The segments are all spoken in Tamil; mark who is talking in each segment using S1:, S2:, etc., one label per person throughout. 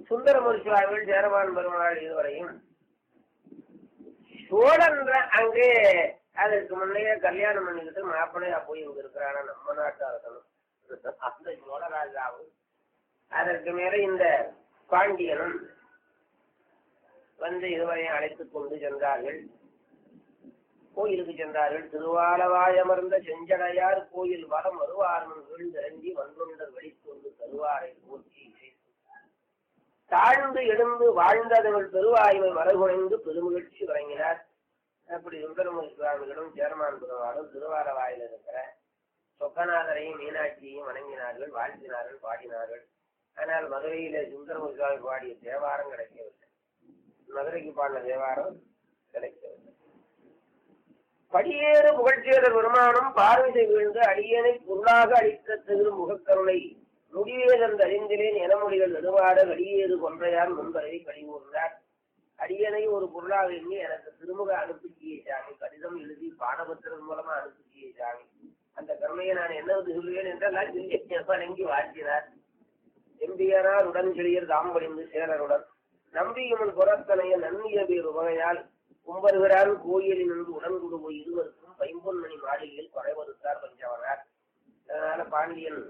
S1: சுந்தரமூர்த்தி சுவாமிகள் சேரமான் பெருமாள் இதுவரையும் சோழன்ற அங்கே அதற்கு முன்னையே கல்யாணம் பண்ணிக்கிட்டு மாப்பிள்ளையா போய் இங்க இருக்கிறானா நம்ம நாட்டு அரசனும் அந்த சோழராஜாவும் அதற்கு மேல இந்த பாண்டியனும் வந்து இதுவரையும் அழைத்துக் கொண்டு சென்றார்கள் கோயிலுக்கு சென்றார்கள் திருவாலவாய் அமர்ந்த செஞ்சடையார் கோயில் வரம் வருவார்மன் வீழ்ந்திறங்கி வந்தொண்டர் வெளிக்கொண்டு தருவாரை போற்றி தாழ்ந்து எழுந்து வாழ்ந்ததவள் பெருவாய்மை மரகுணைந்து பெருமகிழ்ச்சி வழங்கினார் அப்படி சுந்தரமூர்த்தி சுவாமிகளும் சேர்மான் பெருமாளும் திருவாலவாயில் இருக்கிற சொக்கநாதரையும் மீனாட்சியையும் வணங்கினார்கள் வாழ்த்தினார்கள் பாடினார்கள் ஆனால் மதுரையில சுந்தரமூர்த்தி சுவாமி பாடிய தேவாரம் கிடைக்கவில்லை மதுரைக்கு பாடின தேவாரம் கிடைக்கவில்லை படியேறு புகழ்ச்சேரர் பெருமானும் பார்வை வீழ்ந்து அடியனை பொருளாக அளித்த திரு முகக்கருணை முடிவேதந்த அறிந்திலேன் எனமொழிகள் நெடுவாட அடியேறு கொன்றையார் முன்பரை கழிவுறார் அடியனை ஒரு பொருளாக எண்ணி எனக்கு திருமுக அனுப்பிச்சிய சாமி கடிதம் எழுதி பாடபத்திரன் மூலமா அனுப்பிச்சிய சாமி அந்த கருணையை நான் என்ன சொல்லுவேன் என்றெல்லாம் சொல்லி வணங்கி வாழ்த்தினார் எம்பியனார் உடன் கிளியர் தாம்படிந்து சேரருடன் நம்பியுமன் புறத்தனைய நன்னிய பேர் வகையால் கும்பருகிறான் கோயிலில் நின்று உடன்குடு போய் இருவருக்கும் பைம்பொன்மணி மாளிகையில் குறைவருத்தார் பஞ்சவனார் அதனால பாண்டியன்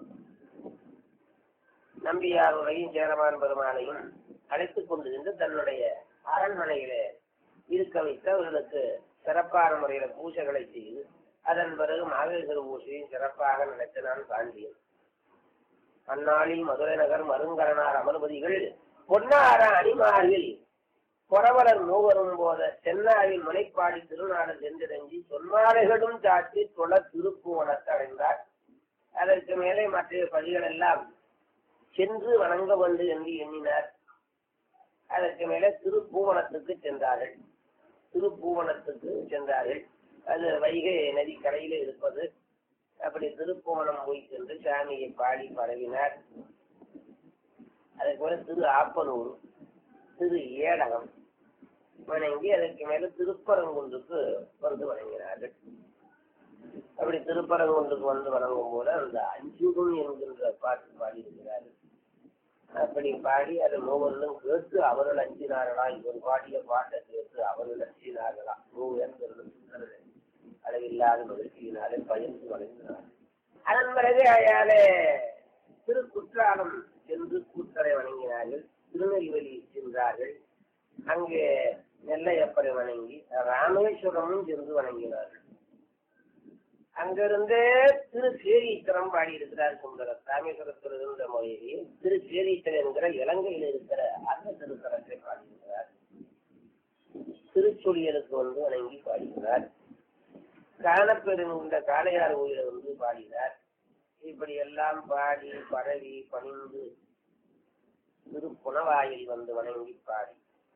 S1: நம்பியார் உரையும் சேரமான் பெருமாளையும் அழைத்துக் கொண்டு சென்று தன்னுடைய அரண்மனையிலே இருக்க வைத்து அவர்களுக்கு சிறப்பான முறையில பூஜைகளை செய்து அதன் பிறகு மாவேஸ்வர பூஜையும் சிறப்பாக நடத்தினான் பாண்டியன் அந்நாளில் மதுரை நகர் மருங்கரனார் அமர்பதிகள் பொன்னார அணிமாரில் புறவலர் மூவரும் போத சென்னாவில் முனைப்பாடி திருநாடு சென்றிறங்கி சொன்னாலைகளும் சாட்டி தொழ திருப்புவனத்தை அடைந்தார் அதற்கு மேலே மற்ற பதிகள் எல்லாம் சென்று வணங்க வேண்டும் என்று எண்ணினார் அதற்கு மேலே திருப்பூவனத்துக்கு சென்றார்கள் திருப்பூவனத்துக்கு சென்றார்கள் அது வைகை நதி கரையில இருப்பது அப்படி திருப்புவனம் போய் சென்று சாமியை பாடி பரவினார் அதுக்கு மேல திரு ஆப்பனூர் திரு ஏடகம் வணங்கி அதற்கு மேல திருப்பரங்குன்றுக்கு வந்து வணங்கினார்கள் அப்படி திருப்பரங்குன்றுக்கு வந்து வணங்கும் போது அந்த அஞ்சுகம் என்கின்ற பாட்டு பாடி இருக்கிறார்கள் அப்படி பாடி அதை மூவர்களும் கேட்டு அவர்கள் அஞ்சினார்களா இவர் பாடிய பாட்டை கேட்டு அவர்கள் அஞ்சினார்களா மூவர்களும் அளவில்லாத மகிழ்ச்சியினாலே பயந்து வணங்கினார் அதன் பிறகு அயாலே திருக்குற்றாலம் சென்று கூத்தரை வணங்கினார்கள் திருநெல்வேலி சென்றார்கள் அங்கே நெல்லையப்பரை வணங்கி ராமேஸ்வரமும் சென்று வணங்கினார்கள் அங்கிருந்தே திரு சேரீச்சரம் பாடி இருக்கிறார் சுந்தரர் ராமேஸ்வரத்தில் இருந்த மொழியிலே திரு சேரீச்சரம் என்கிற இலங்கையில் இருக்கிற அந்த திருத்தலத்தை பாடியிருக்கிறார் திருச்சொலியலுக்கு வந்து வணங்கி பாடினார் காணப்பெருங்கின்ற காளையார் கோயிலை வந்து பாடினார் இப்படி எல்லாம் பாடி பரவி பணிந்து திருப்புணவாயில் வந்து வணங்கி பாடி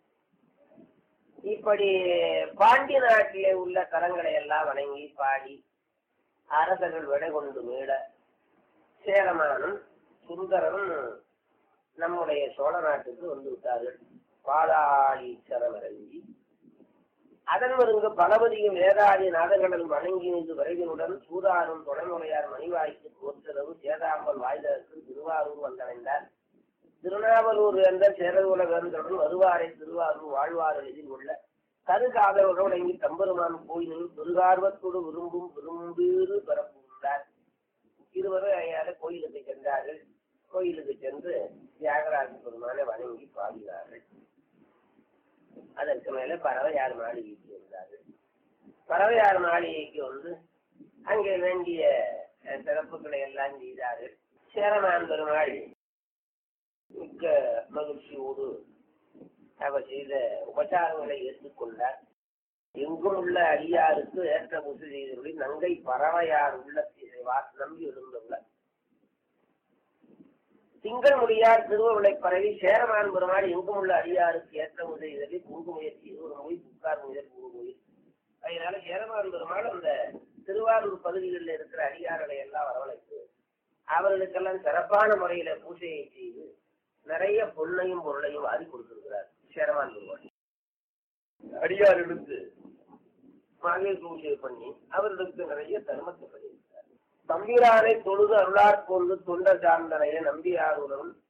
S1: இப்படி பாண்டி நாட்டிலே உள்ள தலங்களை எல்லாம் வணங்கி பாடி அரசர்கள் விடை கொண்டு மீட சேரமானும் சுந்தரரும் நம்முடைய சோழ நாட்டுக்கு வந்து விட்டார்கள் பாதாளீச்சரம் இறங்கி அதன் வருங்க பலபதியும் வேதாதி நாதகடல் வணங்கி நின்று விரைவினுடன் சூதாரும் தொடர்முறையார் மணிவாய்க்கு தோற்றளவு சேதாம்பல் வாய்தற்கு திருவாரூர் வந்தடைந்தார் திருநாவலூர் என்ற சேரகுல வேந்தருடன் வருவாரை திருவாரூர் வாழ்வார் எதில் உள்ள கருகாதவர்கள் வழங்கி தம்பெருமான் கோயிலில் பெருகார்வத்தோடு விரும்பும் விரும்பீறு பரப்புகிறார் இருவரும் ஐயால கோயிலுக்கு சென்றார்கள் கோயிலுக்கு சென்று தியாகராஜ பெருமானை வணங்கி பாடினார்கள் அதற்கு மேல பறவையார் மாளிகைக்கு வந்தார்கள் பறவையார் மாளிகைக்கு வந்து அங்கே வேண்டிய அஹ், சிறப்புகளை எல்லாம் செய்தார்கள் சேரமான் பெருமாள் மிக்க மகிழ்ச்சியோடு அவர் செய்த உபச்சாரங்களை ஏற்றுக்கொண்டார் எங்கும் உள்ள அடியாருக்கு ஏற்ற முசு செய்தபடி நங்கை பறவையார் உள்ளத்தை வாக்கு நம்பி எழுந்துள்ள திங்கள் முடியார் திருவருளை பரவி சேரமான் பெருமாள் எங்கும் உள்ள அடியாருக்கு ஏற்ற உதவி குங்கு முயற்சி இருவர் மொழி புக்கார் முயல் குங்கு மொழி அதனால சேரமான் பெருமாள் அந்த திருவாரூர் பகுதிகளில் இருக்கிற அடியார்களை எல்லாம் வரவழைத்து அவர்களுக்கெல்லாம் சிறப்பான முறையில பூஜையை செய்து நிறைய பொருளையும் பொருளையும் வாரி கொடுத்திருக்கிறார் சேரமான் பெருமாள் அடியார்களுக்கு மகளிர் பூஜை பண்ணி அவர்களுக்கு நிறைய தர்மத்தை பண்ணியிருக்கிறார் தம்பிரானை தொழுது அருளாற் கொண்டு தொண்டர் சார்ந்தனைய நம்பியாருடன்